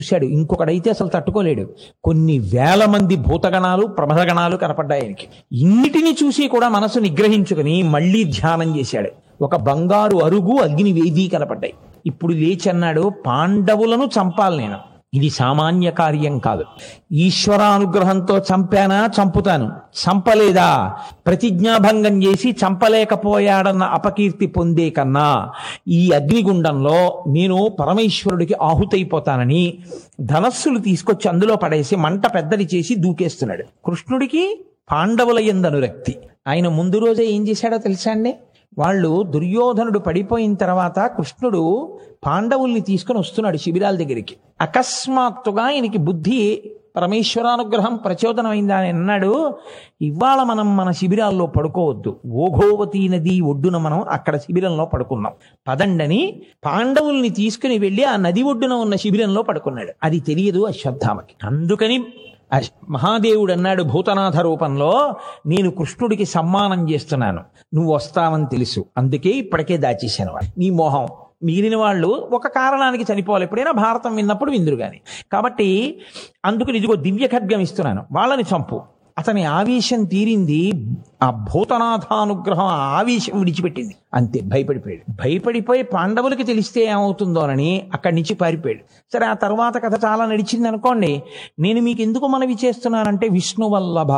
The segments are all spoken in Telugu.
చూశాడు ఇంకొకడైతే అసలు తట్టుకోలేడు కొన్ని వేల మంది భూతగణాలు ప్రమదగణాలు కనపడ్డాయి ఆయనకి ఇన్నిటిని చూసి కూడా మనసు నిగ్రహించుకుని మళ్ళీ ధ్యానం చేశాడు ఒక బంగారు అరుగు అగ్ని వేది కనపడ్డాయి ఇప్పుడు లేచి అన్నాడు పాండవులను చంపాలి నేను ఇది సామాన్య కార్యం కాదు ఈశ్వరానుగ్రహంతో చంపానా చంపుతాను చంపలేదా ప్రతిజ్ఞాభంగం చేసి చంపలేకపోయాడన్న అపకీర్తి పొందే కన్నా ఈ అగ్నిగుండంలో నేను పరమేశ్వరుడికి ఆహుతైపోతానని ధనస్సులు తీసుకొచ్చి అందులో పడేసి మంట పెద్దది చేసి దూకేస్తున్నాడు కృష్ణుడికి పాండవుల ఎందనురక్తి ఆయన ముందు రోజే ఏం చేశాడో తెలుసా అండి వాళ్ళు దుర్యోధనుడు పడిపోయిన తర్వాత కృష్ణుడు పాండవుల్ని తీసుకుని వస్తున్నాడు శిబిరాల దగ్గరికి అకస్మాత్తుగా ఆయనకి బుద్ధి పరమేశ్వరానుగ్రహం ప్రచోదనమైందా అని అన్నాడు ఇవాళ మనం మన శిబిరాల్లో పడుకోవద్దు ఓఘోవతి నది ఒడ్డున మనం అక్కడ శిబిరంలో పడుకున్నాం పదండని పాండవుల్ని తీసుకుని వెళ్ళి ఆ నది ఒడ్డున ఉన్న శిబిరంలో పడుకున్నాడు అది తెలియదు అశ్వత్థామకి అందుకని అశ్- మహాదేవుడు అన్నాడు భూతనాథ రూపంలో నేను కృష్ణుడికి సమ్మానం చేస్తున్నాను నువ్వు వస్తావని తెలుసు అందుకే ఇప్పటికే దాచేశాను వాడు నీ మోహం మిగిలిన వాళ్ళు ఒక కారణానికి చనిపోవాలి ఎప్పుడైనా భారతం విన్నప్పుడు విందురు గాని కాబట్టి అందుకని ఇదిగో దివ్య ఖడ్గం ఇస్తున్నాను వాళ్ళని చంపు అతని ఆవేశం తీరింది ఆ భూతనాథానుగ్రహం ఆ ఆవేశం విడిచిపెట్టింది అంతే భయపడిపోయాడు భయపడిపోయి పాండవులకి తెలిస్తే ఏమవుతుందోనని అక్కడి నుంచి పారిపోయాడు సరే ఆ తర్వాత కథ చాలా నడిచింది అనుకోండి నేను మీకు ఎందుకు మనవి చేస్తున్నానంటే విష్ణువల్లభ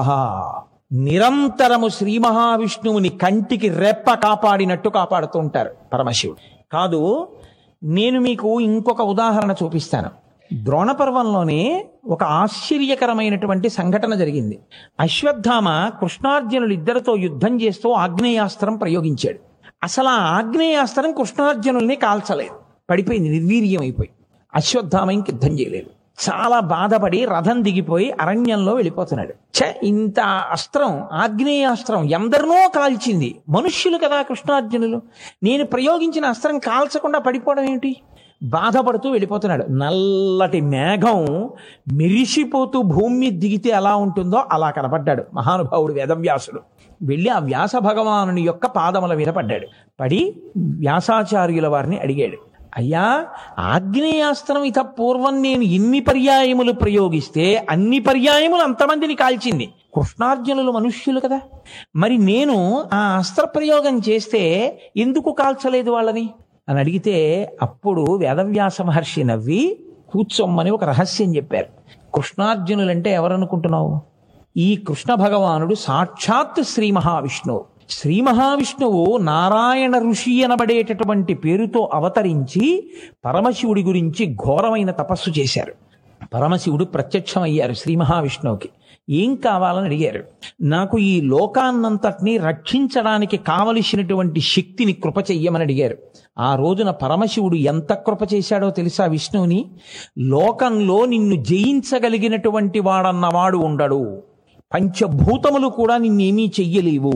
నిరంతరము శ్రీ మహావిష్ణువుని కంటికి రెప్ప కాపాడినట్టు కాపాడుతూ ఉంటారు పరమశివుడు కాదు నేను మీకు ఇంకొక ఉదాహరణ చూపిస్తాను ద్రోణ పర్వంలోనే ఒక ఆశ్చర్యకరమైనటువంటి సంఘటన జరిగింది అశ్వత్థామ కృష్ణార్జునులు ఇద్దరితో యుద్ధం చేస్తూ ఆగ్నేయాస్త్రం ప్రయోగించాడు అసలు ఆ ఆగ్నేయాస్త్రం కృష్ణార్జునుల్ని కాల్చలేదు పడిపోయింది నిర్వీర్యం అయిపోయి అశ్వత్థామ ఇంక యుద్ధం చేయలేదు చాలా బాధపడి రథం దిగిపోయి అరణ్యంలో వెళ్ళిపోతున్నాడు ఛ ఇంత అస్త్రం ఆగ్నేయాస్త్రం ఎందరినో కాల్చింది మనుష్యులు కదా కృష్ణార్జునులు నేను ప్రయోగించిన అస్త్రం కాల్చకుండా పడిపోవడం ఏమిటి బాధపడుతూ వెళ్ళిపోతున్నాడు నల్లటి మేఘం మెరిసిపోతూ భూమి మీద దిగితే ఎలా ఉంటుందో అలా కనపడ్డాడు మహానుభావుడు వేదవ్యాసుడు వెళ్ళి ఆ వ్యాస భగవానుని యొక్క పాదముల మీద పడ్డాడు పడి వ్యాసాచార్యుల వారిని అడిగాడు అయ్యా ఆగ్నేయాస్త్రం ఇత పూర్వం నేను ఎన్ని పర్యాయములు ప్రయోగిస్తే అన్ని పర్యాయములు అంతమందిని కాల్చింది కృష్ణార్జునులు మనుష్యులు కదా మరి నేను ఆ అస్త్ర ప్రయోగం చేస్తే ఎందుకు కాల్చలేదు వాళ్ళని అని అడిగితే అప్పుడు వేదవ్యాస మహర్షి నవ్వి కూర్చోమ్మని ఒక రహస్యం చెప్పారు కృష్ణార్జునులంటే ఎవరనుకుంటున్నావు ఈ కృష్ణ భగవానుడు సాక్షాత్ శ్రీ మహావిష్ణువు శ్రీ మహావిష్ణువు నారాయణ ఋషి అనబడేటటువంటి పేరుతో అవతరించి పరమశివుడి గురించి ఘోరమైన తపస్సు చేశారు పరమశివుడు ప్రత్యక్షమయ్యారు శ్రీ మహావిష్ణువుకి ఏం కావాలని అడిగారు నాకు ఈ లోకాన్నంతటినీ రక్షించడానికి కావలసినటువంటి శక్తిని కృప చెయ్యమని అడిగారు ఆ రోజున పరమశివుడు ఎంత కృప చేశాడో తెలుసా విష్ణువుని లోకంలో నిన్ను జయించగలిగినటువంటి వాడన్నవాడు ఉండడు పంచభూతములు కూడా నిన్నేమీ చెయ్యలేవు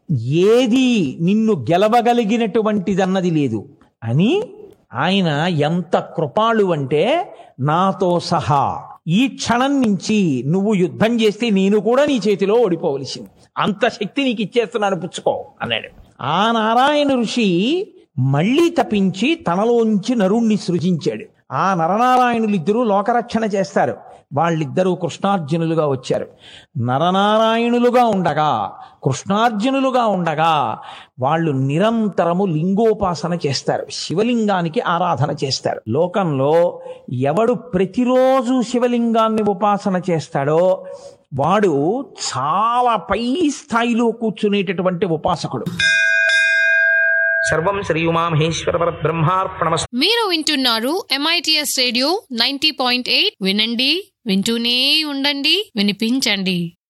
ఏది నిన్ను గెలవగలిగినటువంటిదన్నది లేదు అని ఆయన ఎంత కృపాళు అంటే నాతో సహా ఈ క్షణం నుంచి నువ్వు యుద్ధం చేస్తే నేను కూడా నీ చేతిలో ఓడిపోవలసింది అంత శక్తి నీకు ఇచ్చేస్తున్నాను పుచ్చుకో అన్నాడు ఆ నారాయణ ఋషి మళ్ళీ తప్పించి తనలోంచి నరుణ్ణి సృజించాడు ఆ నరనారాయణులిద్దరూ లోకరక్షణ చేస్తారు వాళ్ళిద్దరూ కృష్ణార్జునులుగా వచ్చారు నరనారాయణులుగా ఉండగా కృష్ణార్జునులుగా ఉండగా వాళ్ళు నిరంతరము లింగోపాసన చేస్తారు శివలింగానికి ఆరాధన చేస్తారు లోకంలో ఎవడు ప్రతిరోజు శివలింగాన్ని ఉపాసన చేస్తాడో వాడు చాలా పై స్థాయిలో కూర్చునేటటువంటి ఉపాసకుడు సర్వం శ్రీ ఉమామహేశ్వర పరబ్రహ్మార్పణమస్తు మీరు వింటున్నారు MITS radio ninety point eight వినండి వింటూనే ఉండండి వినిపించండి